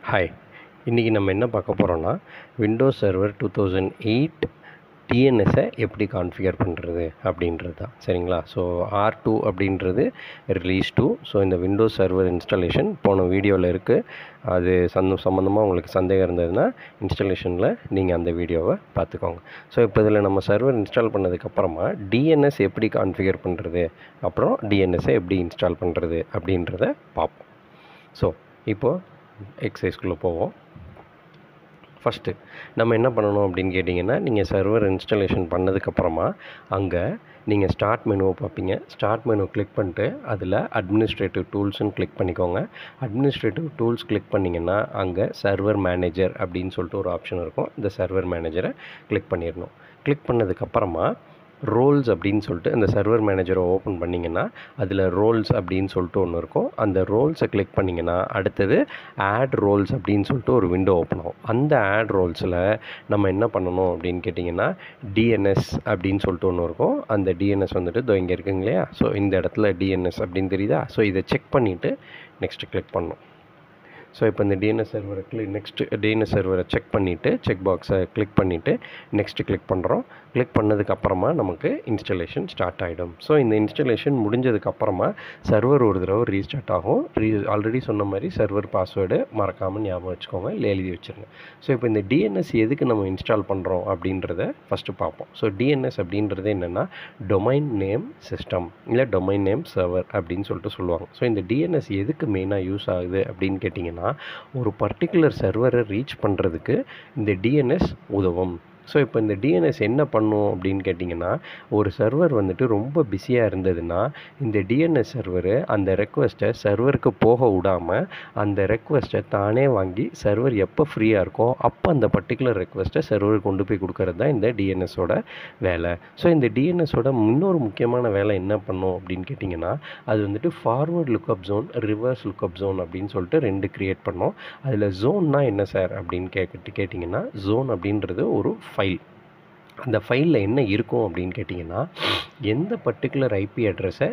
hi இன்றைக்கி நம்ம என்ன பார்க்க போகிறோன்னா Windows server two thousand eight டிஎன்எஸை எப்படி கான்ஃபிகர் பண்ணுறது அப்படின்றது தான் சரிங்களா ஸோ ஆர் டூ அப்படின்றது ரிலீஸ் டூ ஸோ இந்த விண்டோஸ் சர்வர் இன்ஸ்டாலேஷன் போன வீடியோவில் இருக்குது அது சந்த சம்மந்தமாக உங்களுக்கு சந்தேகம் இருந்ததுன்னா இன்ஸ்டாலேஷனில் நீங்கள் அந்த வீடியோவை பார்த்துக்கோங்க ஸோ இப்போ இதில் நம்ம சர்வர் இன்ஸ்டால் பண்ணதுக்கப்புறமா டிஎன்எஸ் எப்படி கான்ஃபிகர் பண்ணுறது அப்புறம் டிஎன்எஸை எப்படி இன்ஸ்டால் பண்ணுறது அப்படின்றத பார்ப்போம் ஸோ இப்போது எக்ஸசைஸ்குள்ளே போவோம் ஃபஸ்ட்டு நம்ம என்ன பண்ணணும் அப்படின்னு கேட்டிங்கன்னா நீங்கள் சர்வர் இன்ஸ்டாலேஷன் பண்ணதுக்கப்புறமா அங்கே நீங்கள் ஸ்டார்ட் மெனுவை பார்ப்பீங்க ஸ்டார்ட் மெனு கிளிக் பண்ணிட்டு அதில் அட்மினிஸ்ட்ரேட்டிவ் டூல்ஸ்னு கிளிக் பண்ணிக்கோங்க அட்மினிஸ்ட்ரேட்டிவ் டூல்ஸ் கிளிக் பண்ணிங்கன்னா அங்கே சர்வர் மேனேஜர் அப்படின்னு சொல்லிட்டு ஒரு ஆப்ஷன் இருக்கும் இந்த சர்வர் மேனேஜரை கிளிக் பண்ணிடணும் கிளிக் பண்ணதுக்கப்புறமா ரோல்ஸ் அப்படின்னு சொல்லிட்டு அந்த சர்வர் மேனேஜரை ஓப்பன் பண்ணிங்கன்னா அதில் ரோல்ஸ் அப்படின்னு சொல்லிட்டு ஒன்று இருக்கும் அந்த ரோல்ஸை கிளிக் பண்ணிங்கன்னா அடுத்தது ஆட் ரோல்ஸ் அப்படின்னு சொல்லிட்டு ஒரு விண்டோ ஓப்பன் ஆகும் அந்த ஆட் ரோல்ஸில் நம்ம என்ன பண்ணணும் அப்படின்னு கேட்டிங்கன்னா டிஎன்எஸ் அப்படின்னு சொல்லிட்டு ஒன்று இருக்கும் அந்த டிஎன்எஸ் வந்துட்டு இதோ இங்கே இருக்குங்க இல்லையா ஸோ இந்த இடத்துல டிஎன்எஸ் அப்படின்னு தெரியுதா ஸோ இதை செக் பண்ணிவிட்டு நெக்ஸ்ட்டு கிளிக் பண்ணணும் ஸோ இப்போ இந்த டிஎன்எஸ் சர்வரை கிளிக் நெக்ஸ்ட் டிஎன்எஸ் சர்வரை செக் பண்ணிவிட்டு செக் பாக்ஸை கிளிக் பண்ணிவிட்டு நெக்ஸ்ட்டு கிளிக் பண்ணுறோம் கிளிக் பண்ணதுக்கப்புறமா நமக்கு இன்ஸ்டலேஷன் ஸ்டார்ட் ஆகிடும் ஸோ இந்த இன்ஸ்டலேஷன் முடிஞ்சதுக்கப்புறமா சர்வர் ஒரு தடவை ரீஸ்டார்ட் ஆகும் ரீ ஆல்ரெடி சொன்ன மாதிரி சர்வர் பாஸ்வேர்டு மறக்காமல் ஞாபகம் வச்சுக்கோங்க இல்லை எழுதி வச்சுருங்க ஸோ இப்போ இந்த டிஎன்எஸ் எதுக்கு நம்ம இன்ஸ்டால் பண்ணுறோம் அப்படின்றத ஃபஸ்ட்டு பார்ப்போம் ஸோ டிஎன்எஸ் அப்படின்றது என்னென்னா டொமைன் நேம் சிஸ்டம் இல்லை டொமைன் நேம் சர்வர் அப்படின்னு சொல்லிட்டு சொல்லுவாங்க ஸோ இந்த டிஎன்எஸ் எதுக்கு மெயினாக யூஸ் ஆகுது அப்படின்னு கேட்டிங்கன்னா ஒரு பர்டிகுலர் சர்வரை ரீச் பண்ணுறதுக்கு இந்த டிஎன்எஸ் உதவும் ஸோ இப்போ இந்த டிஎன்எஸ் என்ன பண்ணும் அப்படின்னு கேட்டிங்கன்னா ஒரு சர்வர் வந்துட்டு ரொம்ப பிஸியாக இருந்ததுன்னா இந்த டிஎன்எஸ் சர்வரு அந்த ரெக்வஸ்ட்டை சர்வருக்கு போக விடாமல் அந்த ரெக்வஸ்ட்டை தானே வாங்கி சர்வர் எப்போ ஃப்ரீயாக இருக்கோ அப்போ அந்த பர்டிகுலர் ரெக்வஸ்ட்டை சர்வருக்கு கொண்டு போய் கொடுக்கறது தான் இந்த டிஎன்எஸோட வேலை ஸோ இந்த டிஎன்எஸோட இன்னொரு முக்கியமான வேலை என்ன பண்ணும் அப்படின்னு கேட்டிங்கன்னா அது வந்துட்டு forward lookup zone reverse lookup zone அப்படின்னு சொல்லிட்டு ரெண்டு க்ரியேட் பண்ணோம் அதில் ஜோன்னா என்ன சார் அப்படின்னு கேட்டு கேட்டிங்கன்னா ஜோன் அப்படின்றது ஒரு ஃபைல் அந்த ஃபைலில் என்ன இருக்கும் அப்படின்னு கேட்டிங்கன்னா எந்த பர்டிகுலர் ஐபி அட்ரஸை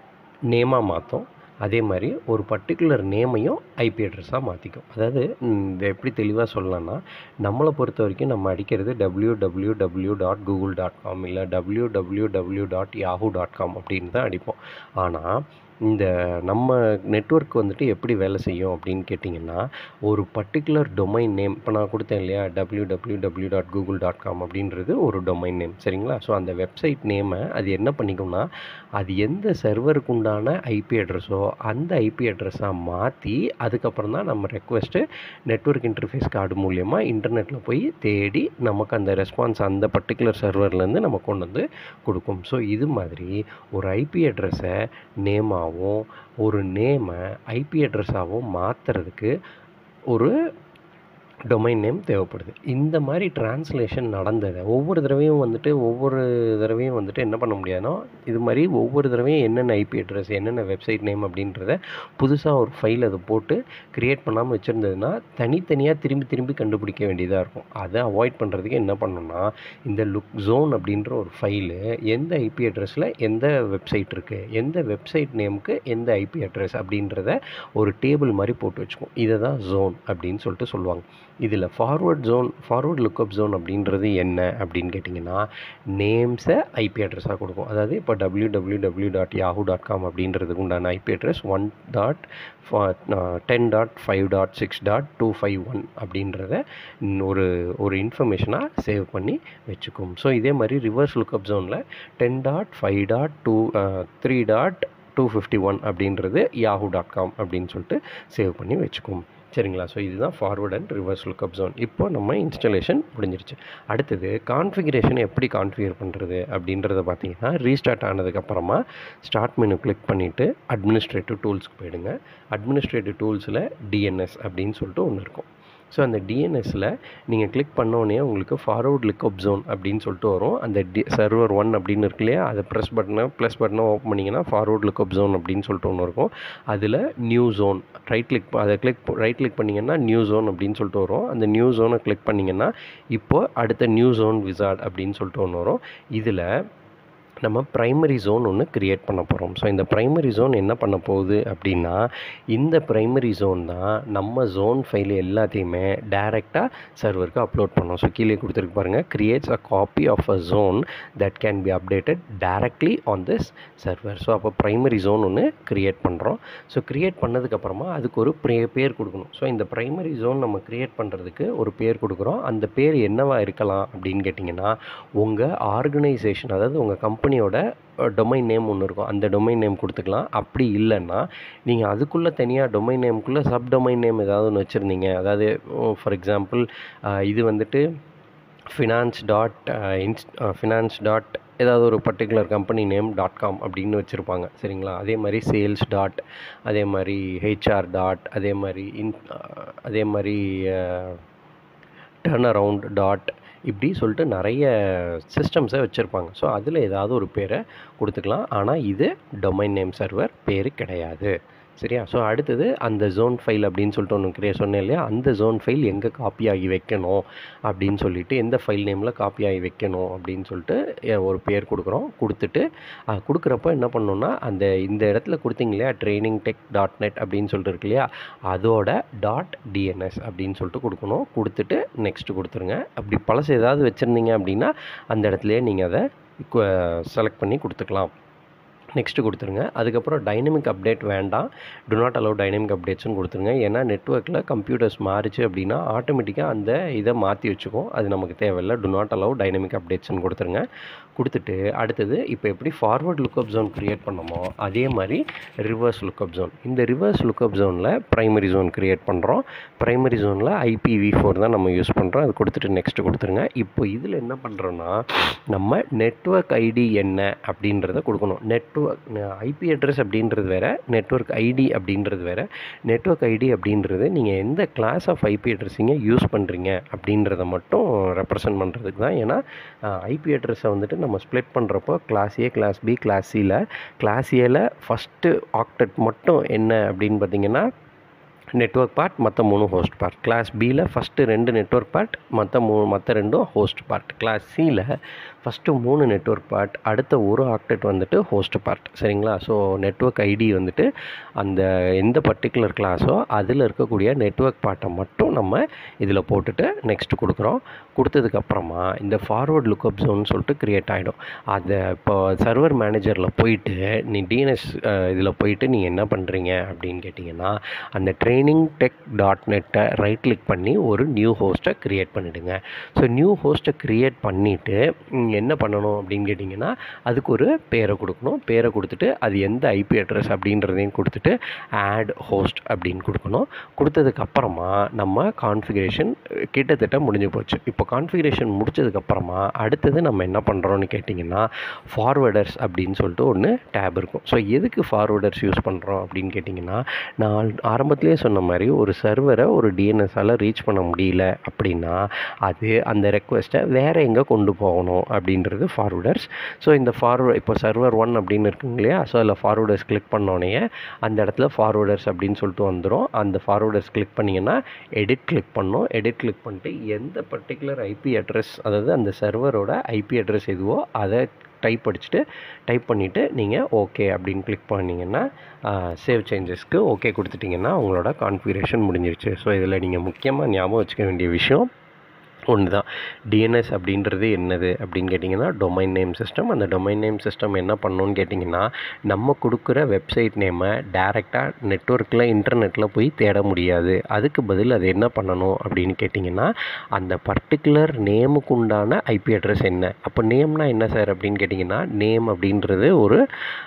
நேமாக மாற்றும் அதே மாதிரி ஒரு பர்டிகுலர் நேமையும் ஐபி அட்ரஸாக மாற்றிக்கும் அதாவது இந்த எப்படி தெளிவாக சொல்லலாம்னா நம்மளை பொறுத்த வரைக்கும் நம்ம அடிக்கிறது W W W dot Google dot com இல்லை W W W dot Yahoo dot com அப்படின்னு தான் அடிப்போம் ஆனால் இந்த நம்ம நெட்ஒர்க் வந்துட்டு எப்படி வேலை செய்யும் அப்படின்னு கேட்டிங்கன்னா ஒரு பர்டிகுலர் டொமைன் நேம் இப்போ நான் கொடுத்தேன் இல்லையா W W W dot Google dot com அப்படின்றது ஒரு டொமைன் நேம் சரிங்களா ஸோ அந்த வெப்சைட் நேமை அது என்ன பண்ணிக்கும்னா அது எந்த சர்வருக்கு உண்டான ஐபி அட்ரஸோ அந்த ஐபி அட்ரஸாக மாற்றி அதுக்கப்புறம் தான் நம்ம ரெக்வஸ்ட்டு நெட்ஒர்க் இன்டர்ஃபேஸ் கார்டு மூலியமாக இன்டர்நெட்டில் போய் தேடி நமக்கு அந்த ரெஸ்பான்ஸ் அந்த பர்டிகுலர் சர்வர்லேருந்து நம்ம கொண்டு வந்து கொடுக்கும் ஸோ இது மாதிரி ஒரு ஐபி அட்ரஸை நேமாக நேமாகவும் ஒரு நேமை ஐபி அட்ரஸாகவும் மாற்றுறதுக்கு ஒரு டொமைன் நேம் தேவைப்படுது இந்த மாதிரி டிரான்ஸ்லேஷன் நடந்ததை ஒவ்வொரு தடவையும் வந்துட்டு ஒவ்வொரு தடவையும் வந்துட்டு என்ன பண்ண முடியாதுன்னா இது மாதிரி ஒவ்வொரு தடவையும் என்னென்ன ஐபி அட்ரஸ் என்னென்ன வெப்சைட் நேம் அப்படின்றத புதுசாக ஒரு ஃபைல் அதை போட்டு க்ரியேட் பண்ணாமல் வச்சுருந்ததுன்னா தனித்தனியாக திரும்பி திரும்பி கண்டுபிடிக்க வேண்டியதாக இருக்கும் அதை அவாய்ட் பண்ணுறதுக்கு என்ன பண்ணணும்னா இந்த லுக் ஜோன் அப்படின்ற ஒரு ஃபைலு எந்த ஐபி அட்ரஸில் எந்த வெப்சைட் இருக்குது எந்த வெப்சைட் நேமுக்கு எந்த ஐபி அட்ரஸ் அப்படின்றத ஒரு டேபிள் மாதிரி போட்டு வச்சுக்கோம் இதை தான் ஜோன் அப்படின்னு சொல்லிட்டு சொல்லுவாங்க இதில் forward zone forward lookup zone அப்படின்றது என்ன அப்படின்னு கேட்டிங்கன்னா நேம்ஸை ஐபி அட்ரஸாக கொடுக்கும் அதாவது இப்போ W W W dot Yahoo dot com அப்படின்றதுக்கு உண்டான IP address one dot ten dot five dot six dot two five one அப்படின்றத ஒரு ஒரு இன்ஃபர்மேஷனாக சேவ் பண்ணி வச்சுக்கும் ஸோ இதே மாதிரி ரிவர்ஸ் லுக்அப் ஜோனில் ten dot five dot two three dot two fifty one அப்படின்றது யாஹூ டாட் காம் அப்படின்னு சொல்லிட்டு சேவ் பண்ணி வச்சுக்கும் சரிங்களா ஸோ இதுதான் forward and reverse lookup zone இப்போ நம்ம இன்ஸ்டாலேஷன் முடிஞ்சிருச்சு அடுத்தது கான்ஃபிகரேஷன் எப்படி கான்ஃபிகர் பண்ணுறது அப்படின்றத பார்த்தீங்கன்னா ரீஸ்டார்ட் ஆனதுக்கப்புறமா ஸ்டார்ட் மெனு கிளிக் பண்ணிவிட்டு அட்மினிஸ்ட்ரேட்டிவ் டூல்ஸ்க்கு போயிடுங்க அட்மினிஸ்ட்ரேட்டிவ் டூல்ஸில் டிஎன்எஸ் அப்படின்னு சொல்லிட்டு ஒன்று இருக்கும் ஸோ அந்த டிஎன்எஸில் நீங்கள் கிளிக் பண்ணோடனே உங்களுக்கு ஃபார்வர்ட் லுக்அப் ஜோன் அப்படின்னு சொல்லிட்டு வரும் அந்த டி சர்வர் ஒன் அப்படின்னு இருக்கு இல்லையா அதை ப்ரெஸ் பட்டனை ப்ளஸ் பட்டனை ஓப்பன் பண்ணிங்கன்னா ஃபார்வர்ட் லுக்அப் ஜோன் அப்படின்னு சொல்லிட்டு ஒன்று இருக்கும் அதில் நியூ ஜோன் ரைட் கிளிக் அதை கிளிக் ரைட் கிளிக் பண்ணிங்கன்னா நியூ ஜோன் அப்படின்னு சொல்லிட்டு வரும் அந்த நியூ ஜோனை கிளிக் பண்ணிங்கன்னா இப்போது அடுத்த நியூ ஜோன் விசார்ட் அப்படின்னு சொல்லிட்டு ஒன்று வரும் இதில் நம்ம ப்ரைமரி ஜோன் ஒன்று க்ரியேட் பண்ண போகிறோம் ஸோ இந்த ப்ரைமரி ஜோன் என்ன பண்ண போகுது அப்படின்னா இந்த ப்ரைமரி ஜோன் தான் நம்ம ஜோன் ஃபைல் எல்லாத்தையுமே டைரெக்டாக சர்வருக்கு அப்லோட் பண்ணோம் ஸோ கீழே கொடுத்துருக்கு பாருங்கள் creates a copy of a zone that can be updated directly on this server so அப்போ ப்ரைமரி ஜோன் ஒன்று க்ரியேட் பண்ணுறோம் ஸோ க்ரியேட் பண்ணதுக்கப்புறமா அதுக்கு ஒரு ப்ரே பேர் கொடுக்கணும் ஸோ இந்த ப்ரைமரி ஜோன் நம்ம க்ரியேட் பண்ணுறதுக்கு ஒரு பேர் கொடுக்குறோம் அந்த பேர் என்னவா இருக்கலாம் அப்படின்னு கேட்டிங்கன்னா உங்கள் ஆர்கனைசேஷன் அதாவது உங்கள் கம்பெனியோட டொமைன் நேம் ஒன்று இருக்கும் அந்த டொமைன் நேம் கொடுத்துக்கலாம் அப்படி இல்லைன்னா நீங்கள் அதுக்குள்ளே தனியாக டொமைன் நேமுக்குள்ளே சப் டொமைன் நேம் ஏதாவது ஒன்று வச்சுருந்தீங்க அதாவது ஃபார் எக்ஸாம்பிள் இது வந்துட்டு finance dot ins finance dot ஏதாவது ஒரு particular company name dot com அப்படின்னு வச்சுருப்பாங்க சரிங்களா அதே மாதிரி சேல்ஸ் டாட் அதே மாதிரி ஹெச்ஆர் டாட் அதே மாதிரி இன் அதே மாதிரி டர்ன் அரவுண்ட் டாட் இப்படி சொல்லிட்டு நிறைய சிஸ்டம்ஸை வச்சுருப்பாங்க ஸோ அதில் ஏதாவது ஒரு பேரை கொடுத்துக்கலாம் ஆனால் இது டொமைன் நேம் சர்வர் பேர் கிடையாது சரியா ஸோ அடுத்தது அந்த ஜோன் ஃபைல் அப்படின்னு சொல்லிட்டு ஒன்று கிரியே சொன்னேன் இல்லையா அந்த ஜோன் ஃபைல் எங்கே காப்பி ஆகி வைக்கணும் அப்படின்னு சொல்லிட்டு எந்த ஃபைல் நேமில் காப்பி ஆகி வைக்கணும் அப்படின்னு சொல்லிட்டு ஒரு பேர் கொடுக்குறோம் கொடுத்துட்டு கொடுக்குறப்ப என்ன பண்ணணும்னா அந்த இந்த இடத்துல கொடுத்தீங்க இல்லையா ட்ரைனிங் டெக் டாட் நெட் அப்படின்னு சொல்லிட்டு இருக்கு இல்லையா அதோட டாட் டிஎன்எஸ் அப்படின்னு சொல்லிட்டு கொடுக்கணும் கொடுத்துட்டு நெக்ஸ்ட்டு கொடுத்துருங்க அப்படி பழசு ஏதாவது வச்சுருந்தீங்க அப்படின்னா அந்த இடத்துலையே நீங்கள் அதை செலக்ட் பண்ணி கொடுத்துக்கலாம் நெக்ஸ்ட்டு கொடுத்துருங்க அதுக்கப்புறம் டைனமிக் அப்டேட் வேண்டாம் டு நாட் அலோவ் டைனமிக் அப்டேட்ஸ்னு கொடுத்துருங்க ஏன்னா நெட்ஒர்க்கில் கம்ப்யூட்டர்ஸ் மாறிச்சு அப்படின்னா ஆட்டோமேட்டிக்காக அந்த இதை மாற்றி வச்சுக்கும் அது நமக்கு தேவையில்லை டு நாட் அலோவ் டைனமிக் அப்டேட்ஸ்னு கொடுத்துருங்க கொடுத்துட்டு அடுத்தது இப்போ எப்படி ஃபார்வர்ட் லுக்கப் ஜோன் க்ரியேட் பண்ணமோ அதே மாதிரி ரிவர்ஸ் லுக்கப் ஜோன் இந்த ரிவர்ஸ் லுக்கப் ஜோனில் ப்ரைமரி ஜோன் க்ரியேட் பண்ணுறோம் ப்ரைமரி ஜோனில் ஐபிவி ஃபோர் தான் நம்ம யூஸ் பண்ணுறோம் அது கொடுத்துட்டு நெக்ஸ்ட்டு கொடுத்துருங்க இப்போ இதில் என்ன பண்ணுறோன்னா நம்ம நெட்ஒர்க் ஐடி என்ன அப்படின்றத கொடுக்கணும் நெட்ஒர்க் ஐபி அட்ரஸ் அப்படின்றது வேறு நெட்ஒர்க் ஐடி அப்படின்றது வேறு நெட்ஒர்க் ஐடி அப்படின்றது நீங்கள் எந்த கிளாஸ் ஆஃப் ஐபி அட்ரஸிங்க யூஸ் பண்ணுறீங்க அப்படின்றத மட்டும் ரெப்ரசன்ட் பண்ணுறதுக்கு தான் ஏன்னா ஐபி அட்ரஸை வந்துட்டு நம்ம ஸ்ப்ளிட் பண்ணுறப்போ class A class B class சியில் கிளாஸ் ஏல ஃபஸ்ட்டு ஆக்டட் மட்டும் என்ன அப்படின்னு பார்த்தீங்கன்னா நெட்ஒர்க் பார்ட் மற்ற மூணு ஹோஸ்ட் பார்ட் கிளாஸ் பியில் ஃபஸ்ட்டு ரெண்டு நெட்ஒர்க் பார்ட் மற்ற மூ மற்ற ரெண்டும் ஹோஸ்ட் பார்ட் கிளாஸ் சியில் ஃபஸ்ட்டு மூணு நெட்ஒர்க் பார்ட் அடுத்த ஒரு ஆக்டெட் வந்துட்டு ஹோஸ்ட் பார்ட் சரிங்களா ஸோ நெட்ஒர்க் ஐடி வந்துட்டு அந்த எந்த பர்டிகுலர் கிளாஸோ அதில் இருக்கக்கூடிய நெட்ஒர்க் பார்ட்டை மட்டும் நம்ம இதில் போட்டுட்டு நெக்ஸ்ட் கொடுக்குறோம் கொடுத்ததுக்கப்புறமா இந்த ஃபார்வர்ட் லுக்கப் ஜோன் சொல்லிட்டு க்ரியேட் ஆகிடும் அதை இப்போ சர்வர் மேனேஜரில் போயிட்டு நீ டிஎன்எஸ் இதில் போயிட்டு நீ என்ன பண்ணுறீங்க அப்படின்னு கேட்டிங்கன்னா அந்த ட்ரைனிங் டெக் டாட் நெட்டை ரைட் கிளிக் பண்ணி ஒரு நியூ ஹோஸ்ட்டை க்ரியேட் பண்ணிவிடுங்க ஸோ நியூ ஹோஸ்ட்டை க்ரியேட் பண்ணிவிட்டு என்ன பண்ணணும் அப்படின்னு கேட்டிங்கன்னா அதுக்கு ஒரு பேரை கொடுக்கணும் பேரை கொடுத்துட்டு அது எந்த ஐபி அட்ரஸ் அப்படின்றதையும் கொடுத்துட்டு ஆட் ஹோஸ்ட் அப்படின்னு கொடுக்கணும் கொடுத்ததுக்கப்புறமா நம்ம கான்ஃபிகரேஷன் கிட்டத்தட்ட முடிஞ்சு போச்சு இப்போ கான்ஃபிகரேஷன் முடிச்சதுக்கப்புறமா அடுத்தது நம்ம என்ன பண்ணுறோன்னு கேட்டிங்கன்னா ஃபார்வேர்டர்ஸ் அப்படின்னு சொல்லிட்டு ஒன்று டேப் இருக்கும் ஸோ எதுக்கு ஃபார்வேர்டர்ஸ் யூஸ் பண்ணுறோம் அப்படின்னு கேட்டிங்கன்னா நான் ஆரம்பத்திலே சொன்ன மாதிரி ஒரு சர்வரை ஒரு டிஎன்எஸ்ஸால் ரீச் பண்ண முடியல அப்படின்னா அது அந்த ரெக்வெஸ்ட்டை வேறு எங்கே கொண்டு போகணும் அப்படின்றது ஃபார்வர்டர்ஸ் ஸோ இந்த ஃபார்வர்ட் இப்போ சர்வர் ஒன் அப்படின்னு இருக்குங்க இல்லையா ஸோ அதில் ஃபார்வர்டர்ஸ் கிளிக் பண்ணோடனே அந்த இடத்துல ஃபார்வர்டர்ஸ் அப்படின்னு சொல்லிட்டு வந்துடும் அந்த ஃபார்வர்டர்ஸ் கிளிக் பண்ணிங்கன்னா எடிட் கிளிக் பண்ணோம் எடிட் கிளிக் பண்ணிட்டு எந்த பர்டிகுலர் ஐபி அட்ரஸ் அதாவது அந்த சர்வரோட ஐபி அட்ரஸ் எதுவோ அதை டைப் அடிச்சுட்டு டைப் பண்ணிவிட்டு நீங்கள் ஓகே அப்படின்னு கிளிக் பண்ணிங்கன்னா சேவ் சேஞ்சஸ்க்கு ஓகே கொடுத்துட்டிங்கன்னா உங்களோட கான்ஃபிகரேஷன் முடிஞ்சிருச்சு ஸோ இதில் நீங்கள் முக்கியமாக ஞாபகம் வச்சுக்க வேண்டிய விஷயம் ஒன்று தான் டிஎன்எஸ் அப்படின்றது என்னது அப்படின்னு கேட்டிங்கன்னா டொமைன் நேம் சிஸ்டம் அந்த டொமைன் நேம் சிஸ்டம் என்ன பண்ணணும்னு கேட்டிங்கன்னா நம்ம கொடுக்குற வெப்சைட் நேமை டேரெக்டாக நெட்ஒர்க்கில் இன்டர்நெட்டில் போய் தேட முடியாது அதுக்கு பதில் அது என்ன பண்ணணும் அப்படின்னு கேட்டிங்கன்னா அந்த பர்டிகுலர் நேமுக்கு உண்டான ஐபி அட்ரஸ் என்ன அப்போ நேம்னா என்ன சார் அப்படின்னு கேட்டிங்கன்னா நேம் அப்படின்றது ஒரு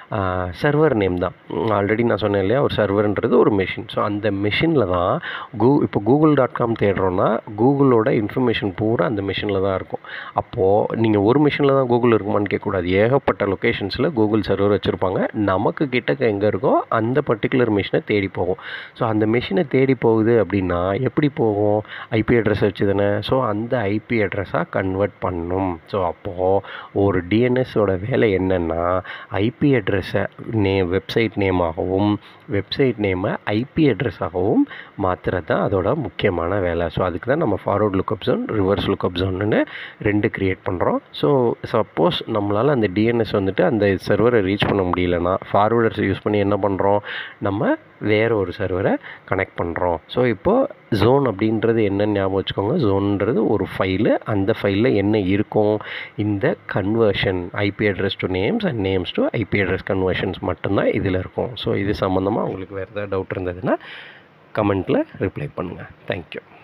சர்வர் நேம் தான் ஆல்ரெடி நான் சொன்னேன் இல்லையா ஒரு சர்வர்ன்றது ஒரு மெஷின் ஸோ அந்த மெஷினில் தான் கூ இப்போ கூகுள் டாட் காம் தேடுறோன்னா கூகுளோட இன்ஃபர்மேஷன் பூரா அந்த மிஷினில் தான் இருக்கும் அப்போது நீங்கள் ஒரு மிஷினில் தான் கூகுள் இருக்குமான்னு கேட்கக்கூடாது ஏகப்பட்ட லொக்கேஷன்ஸில் கூகுள் சர்வர் வச்சுருப்பாங்க நமக்கு கிட்டக்க எங்கே இருக்கோ அந்த பர்டிகுலர் மிஷினை தேடி போகும் ஸோ அந்த மிஷினை தேடி போகுது அப்படின்னா எப்படி போகும் ஐபி அட்ரஸ் வச்சு தானே ஸோ அந்த ஐபி அட்ரஸாக கன்வெர்ட் பண்ணும் ஸோ அப்போது ஒரு டிஎன்எஸோட வேலை என்னென்னா ஐபி அட்ரஸை நே வெப்சைட் நேமாகவும் வெப்சைட் நேமை ஐபி அட்ரஸாகவும் மாற்றுறது தான் அதோட முக்கியமான வேலை ஸோ அதுக்கு தான் நம்ம forward lookup zone reverse lookup ஜோன்னு ரெண்டு க்ரியேட் பண்ணுறோம் ஸோ சப்போஸ் நம்மளால் அந்த டிஎன்எஸ் வந்துட்டு அந்த சர்வரை ரீச் பண்ண முடியலன்னா ஃபார்வர்டர்ஸ் யூஸ் பண்ணி என்ன பண்ணுறோம் நம்ம வேறு ஒரு சர்வரை கனெக்ட் பண்ணுறோம் ஸோ இப்போது ஜோன் அப்படின்றது என்னன்னு ஞாபகம் வச்சுக்கோங்க ஜோன்ன்றது ஒரு ஃபைலு அந்த ஃபைலில் என்ன இருக்கும் இந்த conversion IP address to names and names to IP address conversions மட்டும்தான் இதில் இருக்கும் ஸோ இது சம்மந்தமாக உங்களுக்கு வேறு ஏதாவது டவுட் இருந்ததுன்னா கமெண்ட்டில் ரிப்ளை பண்ணுங்கள் தேங்க்யூ